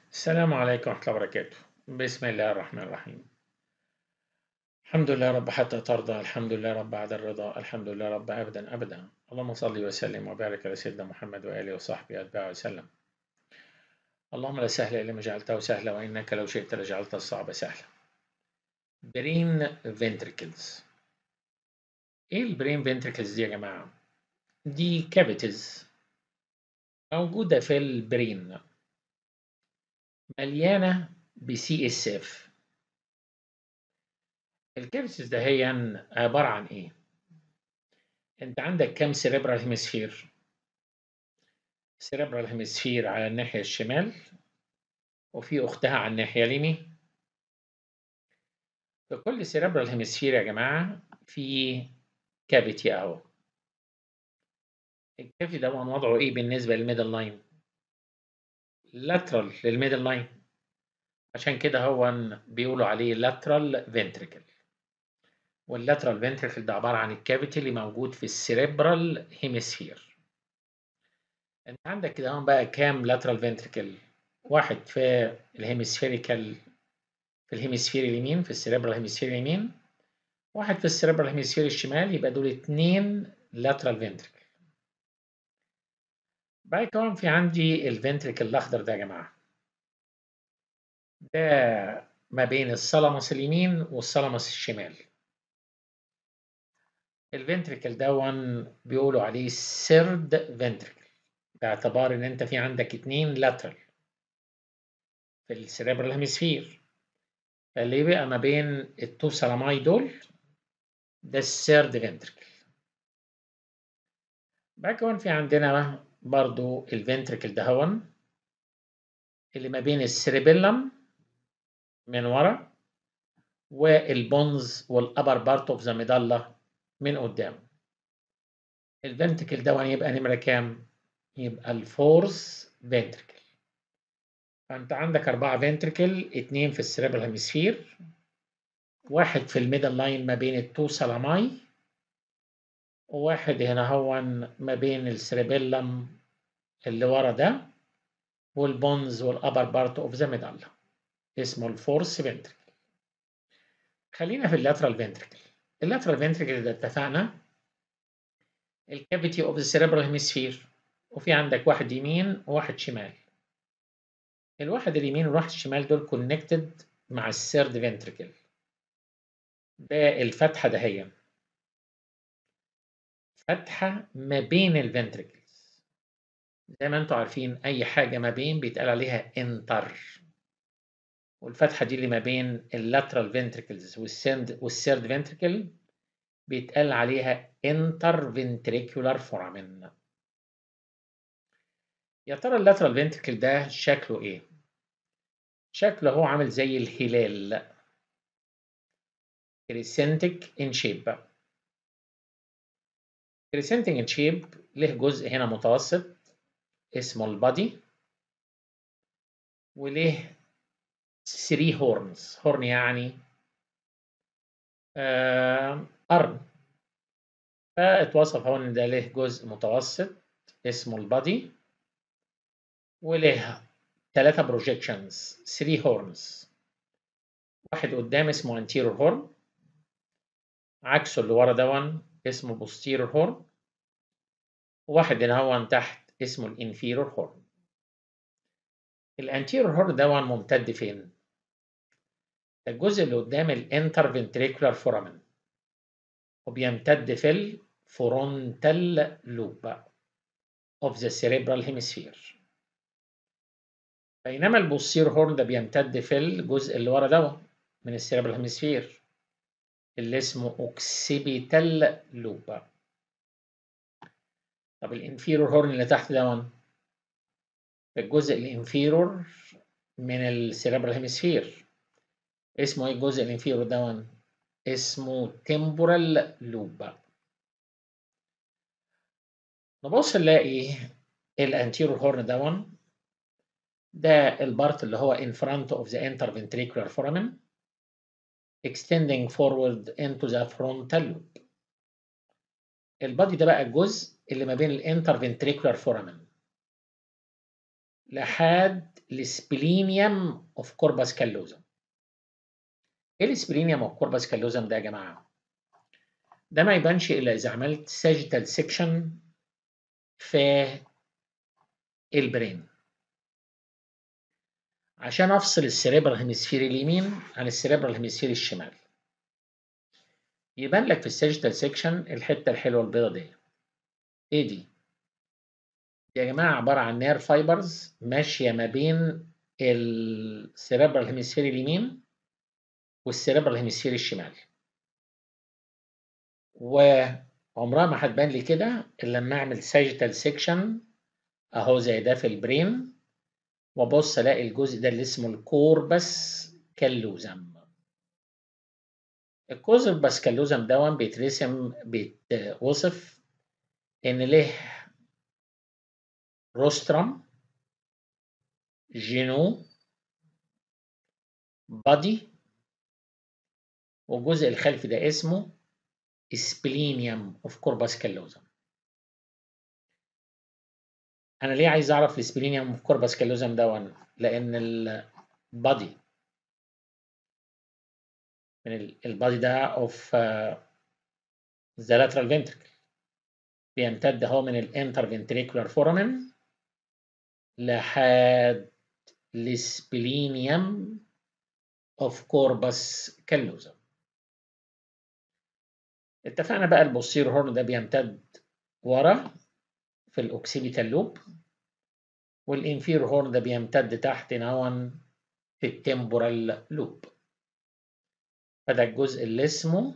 السلام عليكم ورحمة الله وبركاته بسم الله الرحمن الرحيم الحمد لله رب حتى ترضى الحمد لله رب بعد الرضا الحمد لله رب أبدا أبدا اللهم صل وسلم وبارك على سيدنا محمد وآله وصحبه أتباعه وسلم اللهم لا سهل إلا ما جعلته سهلا وإنك لو شئت لجعلت الصعب سهلا برين فنتريكلز إيه البرين فنتريكلز دي يا جماعة؟ دي كافيتيز موجودة في البرين مليانة بسي اس اف الكافيتيز ده هي عبارة عن ايه؟ انت عندك كام سيريبرال هيمسفير؟ سيريبرال هيمسفير على الناحية الشمال وفي أختها على الناحية اليمين في كل سيريبرال هيمسفير يا جماعة في كافيتي أهو الكافيتي ده وضعه ايه بالنسبة للميدل لاين؟ lateral للميدل لاين عشان كده هو بيقولوا عليه lateral ventricle واللاترال ventricle ده عبارة عن الكافيتي اللي موجود في السيريبرال هيمسفير انت عندك كده هون بقى كام lateral ventricle واحد في الهيمسفيريكال في الهيمسفير اليمين في السيريبرال هيمسفير اليمين واحد في السيريبرال هيمسفير الشمال يبقى دول اتنين lateral ventricle بعد كمان في عندي الفنتريكل الأخضر ده يا جماعة ده ما بين الثالاموس اليمين والثالاموس الشمال الفنتريكل دون بيقولوا عليه سيرد فنتريكل باعتبار ان انت في عندك اتنين لاترال في السيريبرال هيمسفير فاللي بقى ما بين التو سلاماي دول ده السيرد فنتريكل بعد كمان في عندنا برضو الفنتريكل دهون اللي ما بين السريبيلم من ورا والبونز والابر بارت اوف ذا ميدالا من قدام الفنتريكل دهون يبقى نمرة كام؟ يبقى الفورس فنتريكل فانت عندك أربعة فنتريكل اتنين في السريبرال هيمسفير واحد في الميدل لاين ما بين التو سلاماي وواحد هنا هو ما بين السريبيلم اللي ورا ده والبونز والابر بارت اوف ذا ميدالا اسمه الفورس فنتريكل خلينا في اللاترال فنتريكل اللاترال فنتريكل ده اتفقنا الكافيتي اوف ذا سيريبرال هيمسفير وفي عندك واحد يمين وواحد شمال الواحد اليمين والواحد الشمال دول كونكتد مع السيرد فنتريكل ده الفتحه دهيا فتحة ما بين الفنتريكلز زي ما انتم عارفين أي حاجة ما بين بيتقال عليها انتر والفتحة دي اللي ما بين اللاترال فنتريكلز والسيرد والسيرد فنتريكل بيتقال عليها انتر فنتريكولار فورامين يا ترى اللاترال فنتريكل ده شكله ايه؟ شكله هو عامل زي الهلال كريسنتك ان شيب بقى crescenting shape له جزء هنا متوسط اسمه البادي وله 3 هورنز هورن يعني آه قرن فاتوصف هون ان ده له جزء متوسط اسمه البادي وله ثلاثة بروجيكشنز 3 هورنز واحد قدام اسمه anterior horn عكسه اللي ورا دون اسمه posterior horn وواحد هنا هو تحت اسمه الانفيرور هورن الانتيرور هورن ده ممتد فين؟ الجزء اللي قدام الانترفنتريكولار فورامين وبيمتد في الفرونتال لوب of the cerebral hemisphere بينما البوستير هورن ده بيمتد في الجزء اللي ورا ده من السيربرال هيمسفير اللي اسمه اوكسيبيتال لوب طب الانفيرور هورن اللي تحت ده الجزء الانفيرور من السيربرال هيمسفير اسمه ايه الجزء الانفيرور ده اسمه تمبورال لوب نبص نلاقي الانتيرور هورن ده ده البارت اللي هو in front of the interventricular foramen extending forward into the frontal lobe. البادي ده بقى الجزء اللي ما بين الانترفنتريكولار فورامين لحد السبلينيوم اوف كوربس كالوزم ايه السبلينيوم اوف كوربس كالوزم ده يا جماعه ده ما يبانش الا اذا عملت ساجيتال سيكشن في البرين عشان افصل السيريبرال هيمسفير اليمين عن السيريبرال هيمسفير الشمال يبان لك في الساجيتال سيكشن الحته الحلوه البيضه دي ايه دي يا جماعه عباره عن نير فايبرز ماشيه ما بين السيريبرال هيمسفير اليمين والسيريبرال هيمسفير الشمال وعمرها ما هتبان لي كده الا لما اعمل ساجيتال سيكشن اهو زي ده في البرين وابص الاقي الجزء ده اللي اسمه الكوربس كالوزم الكوربس كالوزم دون بيترسم بيتوصف ان له روسترم جينو بادي والجزء الخلفي ده اسمه سبلينيوم اوف كوربس كالوزم انا ليه عايز اعرف السبلينيوم اوف كوربس كالوزم ده لان البادي من البادي ده اوف ذا لاترال فنتركل بيمتد اهو من الانتر فنتريكولار فورامين لحد السبلينيوم اوف كوربس كالوزم اتفقنا بقى البوستير هورن ده بيمتد ورا في الاوكسيبيتال لوب والانفير هورن ده بيمتد تحت نوعا في التمبورال لوب فده الجزء اللي اسمه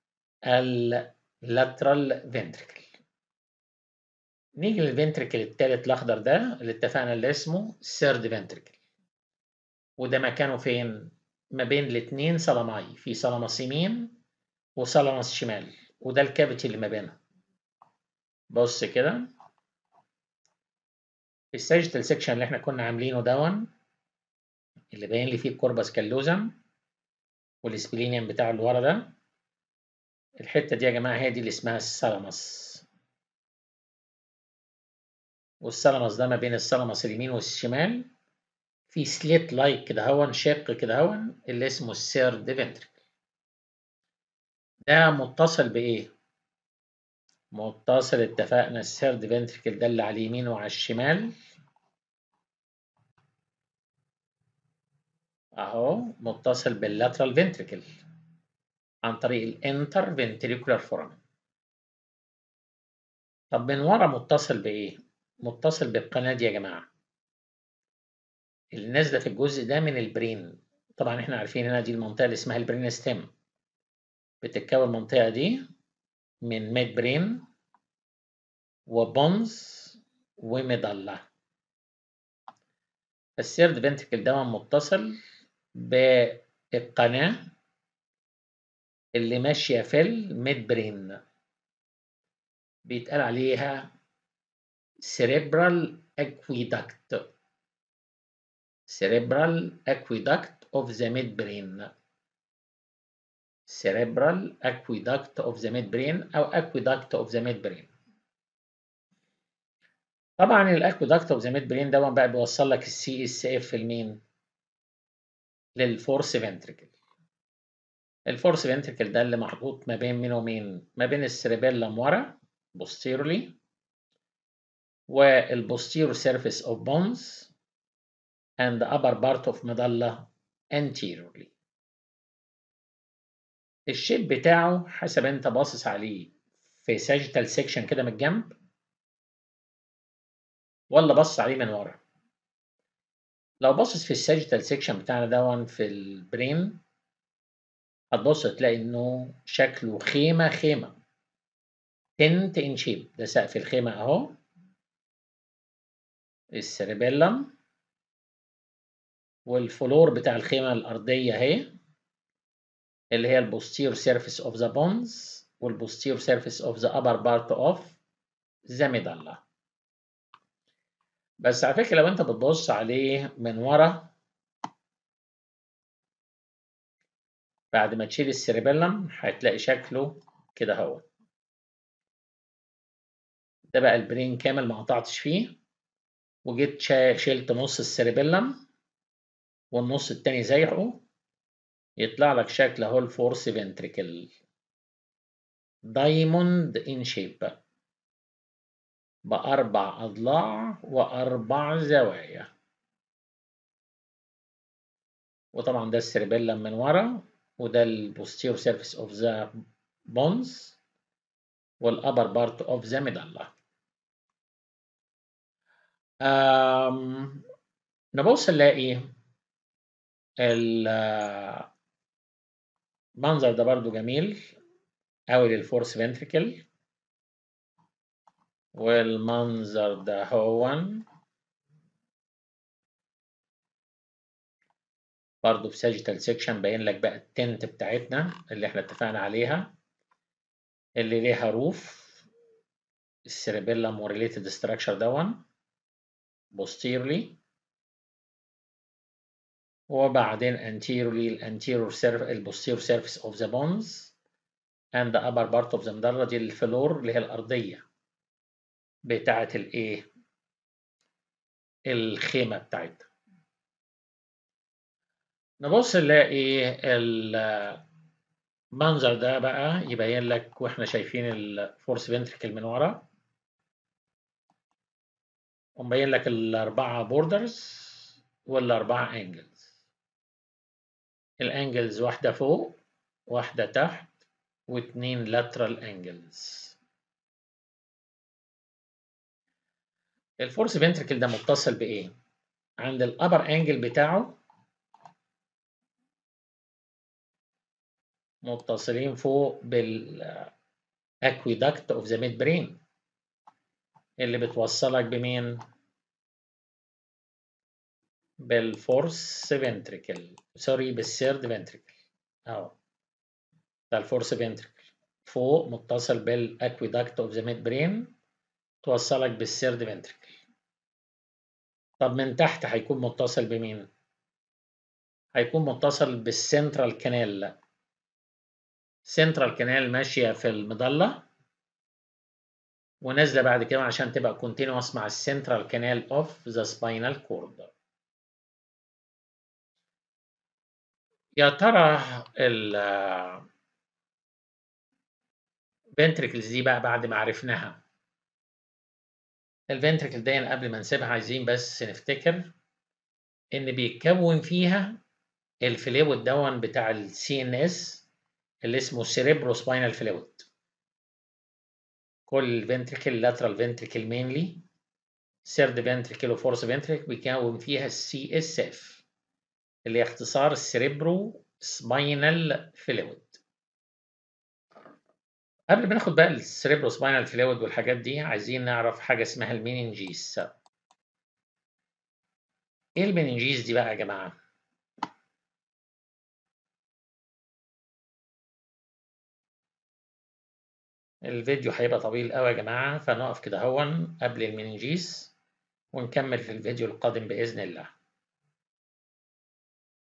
اللاترال فنتريكل نيجي للفنتريكل التالت الاخضر ده اللي اتفقنا اللي اسمه سيرد فنتريكل وده مكانه فين ما بين الاثنين سلاماي في سلامس يمين وسلامس شمال وده الكافيتي اللي ما بينها بص كده في الساجيتال سيكشن اللي احنا كنا عاملينه دون اللي باين لي فيه الكوربس كالوزم والسبلينيوم بتاع اللي ورا ده الحته دي يا جماعه هي دي اللي اسمها السلامس والسلامس ده ما بين السلامس اليمين والشمال في سليت لايك كده هون شق كده هون اللي اسمه السيرد فنتريكل ده متصل بايه متصل اتفقنا السيرد فنتريكل ده اللي على اليمين وعلى الشمال اهو متصل باللاترال فنتريكل عن طريق الانتر فنتريكولار فورامين طب من ورا متصل بايه متصل بالقناه دي يا جماعه اللي نازله في الجزء ده من البرين طبعا احنا عارفين هنا دي المنطقه اللي اسمها البرين ستيم بتتكون المنطقه دي من ميد برين وبونز وميدالا السيرد فنتريكل ده متصل بالقناة اللي ماشية في الميد برين بيتقال عليها cerebral aqueduct cerebral aqueduct of the midbrain cerebral aqueduct of the midbrain أو aqueduct of the midbrain طبعا الاكويدكت اوف ذا ميد برين ده بقى بيوصل لك السي اس اف لمين؟ للفورس فنتريكل الفورس فنتريكل ده اللي محطوط ما بين مين ومين؟ ما بين السريبيلم ورا posteriorly والبوستيرو سيرفيس اوف بونز and the upper part of medulla anteriorly الشيب بتاعه حسب انت باصص عليه في ساجيتال سيكشن كده من الجنب ولا بص عليه من ورا لو بصص في الساجيتال سيكشن بتاعنا دون في البرين هتبص تلاقي انه شكله خيمه خيمه تنت ان شيب ده سقف الخيمه اهو السيربيلم والفلور بتاع الخيمه الارضيه اهي اللي هي البوستير سيرفيس اوف ذا بونز والبوستير سيرفيس اوف ذا upper بارت اوف ذا ميدالا بس على فكرة لو انت بتبص عليه من ورا بعد ما تشيل السيربيلم هتلاقي شكله كده هو ده بقى البرين كامل ما قطعتش فيه وجيت شلت نص السيربيلم والنص التاني زيحه يطلع لك شكل اهو الفورس فنتريكل دايموند ان شيب بأربع أضلاع وأربع زوايا وطبعا ده السيربيلم من ورا وده البوستير سيرفيس اوف ذا بونز والأبر بارت اوف ذا ميدالا نبص نلاقي المنظر ده برضو جميل أوي للفورس فنتريكل والمنظر ده هو برضو في ساجيتال سيكشن باين لك بقى التنت بتاعتنا اللي احنا اتفقنا عليها اللي ليها روف السيربيلم وريليتد ستراكشر دون posteriorly وبعدين anteriorly الانتيرور سيرف البوستيرور سيرفيس اوف ذا بونز and the upper part of the medulla دي الفلور اللي هي الأرضية بتاعة الإيه؟ الخيمة بتاعتها. نبص نلاقي المنظر ده بقى يبين لك واحنا شايفين الفورس فنتريكل من ورا ومبين لك الأربعة بوردرز والأربعة أنجلز. الأنجلز واحدة فوق واحدة تحت واتنين lateral angles الفورس فنتركل ده متصل بإيه؟ عند الأبر أنجل بتاعه متصلين فوق بالأكويدكت أوف ذا ميد برين اللي بتوصلك بمين؟ بالفورس فنتركل سوري بالسيرد فنتركل أهو ده الفورس فنتركل فوق متصل بالاكويدكت اوف ذا ميد برين توصلك بالسيرد فنتركل طب من تحت هيكون متصل بمين هيكون متصل بالسنترال كانال لا سنترال كانال ماشيه في المظله ونازله بعد كده عشان تبقى كونتينوس مع السنترال كانال اوف ذا سباينال كورد يا ترى ال الفنتركلز دي بقى بعد ما عرفناها الفنتركل دي قبل ما نسيبها عايزين بس نفتكر ان بيتكون فيها الفلويد دون بتاع السي ان اس اللي اسمه سيريبرو سباينال فلويد كل فنتركل لاترال فنتركل مينلي سيرد فنتركل وفورس فنتركل بيكون فيها السي اس اف اللي هي اختصار السيريبرو سباينال فلويد قبل ما ناخد بقى السريبرو سباينال فلويد والحاجات دي عايزين نعرف حاجه اسمها المينينجيز ايه المينينجيز دي بقى يا جماعه الفيديو هيبقى طويل قوي يا جماعه فنقف كده هون قبل المينينجيز ونكمل في الفيديو القادم باذن الله